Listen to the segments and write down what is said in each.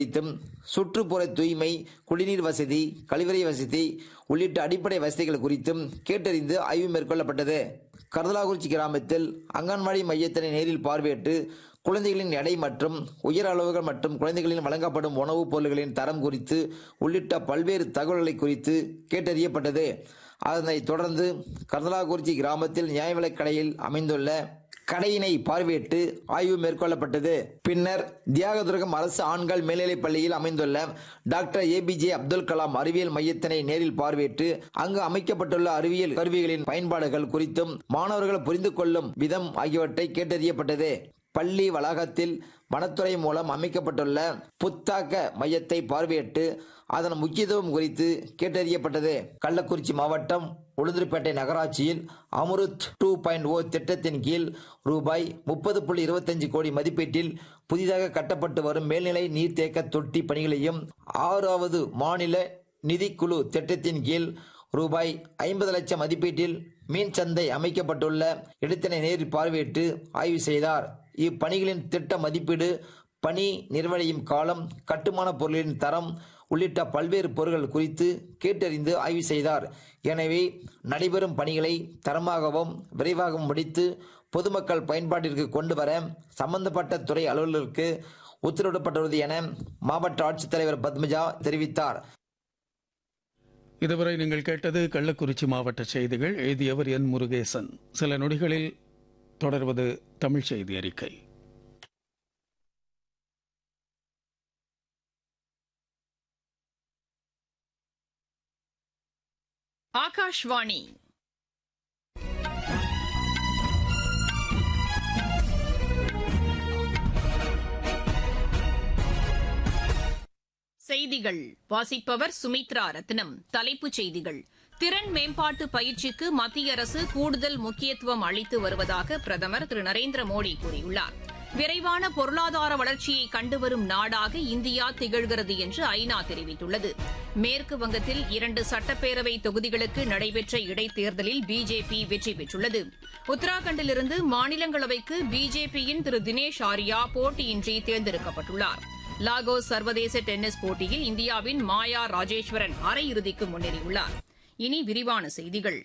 குறித்தும் சுற்றுப்புற தூய்மை குடிநீர் வசதி கழிவறை வசதி உள்ளிட்ட அடிப்படை வசதிகள் குறித்தும் கேட்டறிந்து ஆய்வு மேற்கொள்ளப்பட்டது கர்தலாகுறிச்சி கிராமத்தில் அங்கன்வாடி மையத்தினை நேரில் பார்வையிட்டு குழந்தைகளின் எடை மற்றும் உயர் அளவுகள் மற்றும் குழந்தைகளின் வழங்கப்படும் உணவுப் பொருட்களின் தரம் குறித்து உள்ளிட்ட பல்வேறு தகவல்களை குறித்து கேட்டறியப்பட்டது அதனைத் தொடர்ந்து கர்தலாகுறிச்சி கிராமத்தில் நியாய விலைக் கடையில் அமைந்துள்ள கடையினை பார்வையிட்டு ஆய்வு மேற்கொள்ளப்பட்டது பின்னர் தியாகதுர்கம் அரசு ஆண்கள் மேல்நிலைப் பள்ளியில் அமைந்துள்ள டாக்டர் ஏபிஜே அப்துல் கலாம் அறிவியல் மையத்தினை நேரில் பார்வையிட்டு அங்கு அமைக்கப்பட்டுள்ள அறிவியல் கருவிகளின் பயன்பாடுகள் குறித்தும் மாணவர்கள் புரிந்து கொள்ளும் விதம் ஆகியவற்றை கேட்டறியப்பட்டது பள்ளி வளாகத்தில் வனத்துறை மூலம் அமைக்கப்பட்டுள்ள புத்தாக்க மையத்தை பார்வையிட்டு அதன் முக்கியத்துவம் குறித்து கேட்டறியப்பட்டது கள்ளக்குறிச்சி மாவட்டம் உளுந்தூர்பேட்டை நகராட்சியில் அம்ருத் டூ பாயிண்ட் ஓ திட்டத்தின் கீழ் ரூபாய் முப்பது புள்ளி இருபத்தஞ்சு கோடி மதிப்பீட்டில் புதிதாக கட்டப்பட்டு வரும் மேல்நிலை நீர்த்தேக்க தொட்டி பணிகளையும் ஆறாவது மாநில நிதிக்குழு திட்டத்தின் கீழ் ரூபாய் ஐம்பது லட்சம் மதிப்பீட்டில் மீன் சந்தை அமைக்கப்பட்டுள்ள இடத்தினை நேரில் பார்வையிட்டு ஆய்வு செய்தார் இப்பணிகளின் திட்ட மதிப்பீடு பணி நிறைவடையும் காலம் கட்டுமான பொருளின் தரம் உள்ளிட்ட பல்வேறு பொருட்கள் குறித்து கேட்டறிந்து ஆய்வு செய்தார் எனவே நடைபெறும் பணிகளை தரமாகவும் விரைவாகவும் முடித்து பொதுமக்கள் பயன்பாட்டிற்கு கொண்டு வர சம்பந்தப்பட்ட துறை அலுவலருக்கு உத்தரவிடப்பட்டுள்ளது என மாவட்ட ஆட்சித்தலைவர் பத்மஜா தெரிவித்தார் இதுவரை நீங்கள் கேட்டது கள்ளக்குறிச்சி மாவட்ட செய்திகள் எழுதியவர் என் முருகேசன் சில நொடிகளில் தொடர்வது தமிழ் செய்தி அறிக்கை ஆகாஷ்வாணி செய்திகள் வாசிப்பவர் சுமித்ரா ரத்னம் தலைப்புச் செய்திகள் திறன் மேம்பாட்டு பயிற்சிக்கு மத்திய அரசு கூடுதல் முக்கியத்துவம் அளித்து வருவதாக பிரதமர் திரு நரேந்திர மோடி கூறியுள்ளார் விரைவான பொருளாதார வளர்ச்சியை கண்டுவரும் நாடாக இந்தியா திகழ்கிறது என்று ஐநா தெரிவித்துள்ளது மேற்கு வங்கத்தில் இரண்டு சட்டப்பேரவை தொகுதிகளுக்கு நடைபெற்ற இடைத்தேர்தலில் பிஜேபி வெற்றி பெற்றுள்ளது உத்தராகண்டிலிருந்து மாநிலங்களவைக்கு பிஜேபியின் திரு தினேஷ் ஆரியா போட்டியின்றி தேர்ந்தெடுக்கப்பட்டுள்ளார் லாகோஸ் சர்வதேச டென்னிஸ் போட்டியில் இந்தியாவின் மாயா ராஜேஸ்வரன் அரையிறுதிக்கு முன்னேறியுள்ளார் இனி விரிவான செய்திகள்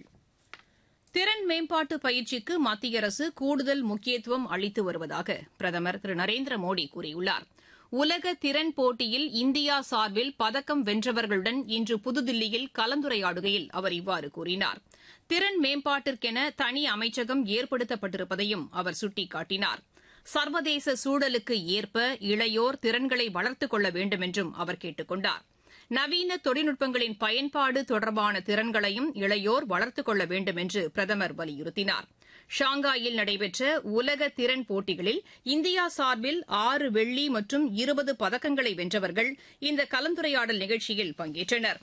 திறன் மேம்பாட்டு பயிற்சிக்கு மத்திய அரசு கூடுதல் முக்கியத்துவம் அளித்து வருவதாக பிரதமர் திரு நரேந்திர மோடி கூறியுள்ளார் உலக திறன் போட்டியில் இந்தியா சார்பில் பதக்கம் வென்றவர்களுடன் இன்று புதுதில்லியில் கலந்துரையாடுகையில் அவர் இவ்வாறு கூறினார் திறன் மேம்பாட்டிற்கென தனி அமைச்சகம் ஏற்படுத்தப்பட்டிருப்பதையும் அவர் சுட்டிக்காட்டினார் சர்வதேச சூழலுக்கு ஏற்ப இளையோர் திறன்களை வளர்த்துக் கொள்ள வேண்டும் என்றும் அவர் கேட்டுக் கொண்டார் நவீன தொழில்நுட்பங்களின் பயன்பாடு தொடர்பான திறன்களையும் இளையோர் வளர்த்துக் கொள்ள வேண்டும் என்று பிரதமர் வலியுறுத்தினார் ஷாங்காயில் நடைபெற்ற உலக திறன் போட்டிகளில் இந்தியா சார்பில் ஆறு வெள்ளி மற்றும் இருபது பதக்கங்களை வென்றவர்கள் இந்த கலந்துரையாடல் நிகழ்ச்சியில் பங்கேற்றனா்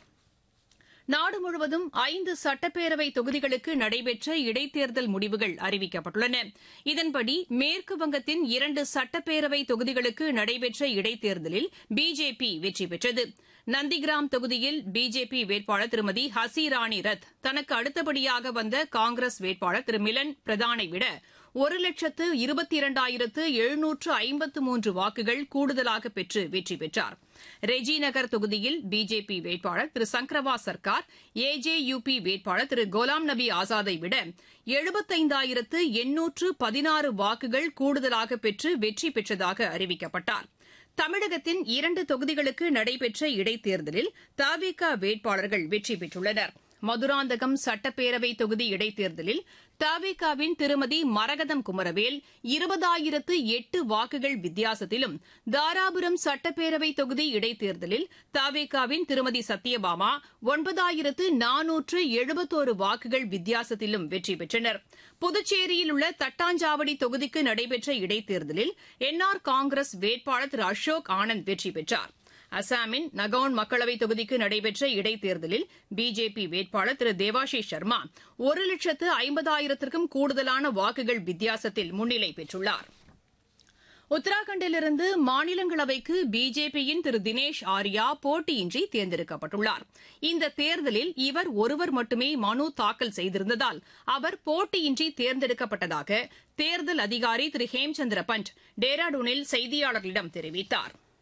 நாடு முழுவதும் ஐந்து சட்டப்பேரவை தொகுதிகளுக்கு நடைபெற்ற இடைத்தேர்தல் முடிவுகள் அறிவிக்கப்பட்டுள்ளன இதன்படி மேற்கு வங்கத்தின் இரண்டு சட்டப்பேரவை தொகுதிகளுக்கு நடைபெற்ற இடைத்தேர்தலில் பிஜேபி வெற்றி பெற்றது நந்திகிராம் தொகுதியில் பிஜேபி வேட்பாளர் திருமதி ஹசிராணி ரத் தனக்கு அடுத்தபடியாக வந்த காங்கிரஸ் வேட்பாளர் திரு மிலன் பிரதானை விட ஒரு லட்சத்து இருபத்தி இரண்டாயிரத்து எழுநூற்று ஐம்பத்து மூன்று வாக்குகள் கூடுதலாக பெற்று வெற்றி பெற்றார் ரெஜி நகர் தொகுதியில் பிஜேபி வேட்பாளர் திரு சங்கரவா சர்க்கார் ஏஜேயுபி வேட்பாளர் திரு கோலாம் நபி ஆசாதை விட எழுபத்தைந்தாயிரத்து எண்ணூற்று பதினாறு வாக்குகள் கூடுதலாக பெற்று வெற்றி பெற்றதாக அறிவிக்கப்பட்டார் தமிழகத்தின் இரண்டு தொகுதிகளுக்கு நடைபெற்ற இடைத்தேர்தலில் தவிக வேட்பாளர்கள் வெற்றி பெற்றுள்ளனர் மதுராந்தகம் சட்டப்பேரவை தொகுதி இடைத்தேர்தலில் தவிகாவின் திருமதி மரகதம் குமரவேல் இருபதாயிரத்து எட்டு வாக்குகள் வித்தியாசத்திலும் தாராபுரம் சட்டப்பேரவை தொகுதி இடைத்தேர்தலில் தவிகாவின் திருமதி சத்யபாமா ஒன்பதாயிரத்து நானூற்று எழுபத்தோரு வாக்குகள் வித்தியாசத்திலும் வெற்றி பெற்றனர் புதுச்சேரியில் உள்ள தட்டாஞ்சாவடி தொகுதிக்கு நடைபெற்ற இடைத்தேர்தலில் என்ஆர் காங்கிரஸ் வேட்பாளர் திரு அசோக் ஆனந்த் வெற்றி பெற்றார் அசாமின் நகவுன் மக்களவைத் தொகுதிக்கு நடைபெற்ற இடைத்தேர்தலில் பிஜேபி வேட்பாளர் திரு தேவாஷிஷ் சர்மா ஒரு லட்சத்து ஐம்பதாயிரத்திற்கும் கூடுதலான வாக்குகள் வித்தியாசத்தில் முன்னிலை பெற்றுள்ளார் உத்தராகண்டிலிருந்து மாநிலங்களவைக்கு பிஜேபியின் திரு தினேஷ் ஆரியா போட்டியின்றி தேர்ந்தெடுக்கப்பட்டுள்ளார் இந்த தேர்தலில் இவர் ஒருவர் மட்டுமே மனு தாக்கல் செய்திருந்ததால் அவர் போட்டியின்றி தேர்ந்தெடுக்கப்பட்டதாக தேர்தல் அதிகாரி திரு ஹேம்சந்திர பண்ட் டேராடூனில் செய்தியாளர்களிடம் தெரிவித்தாா்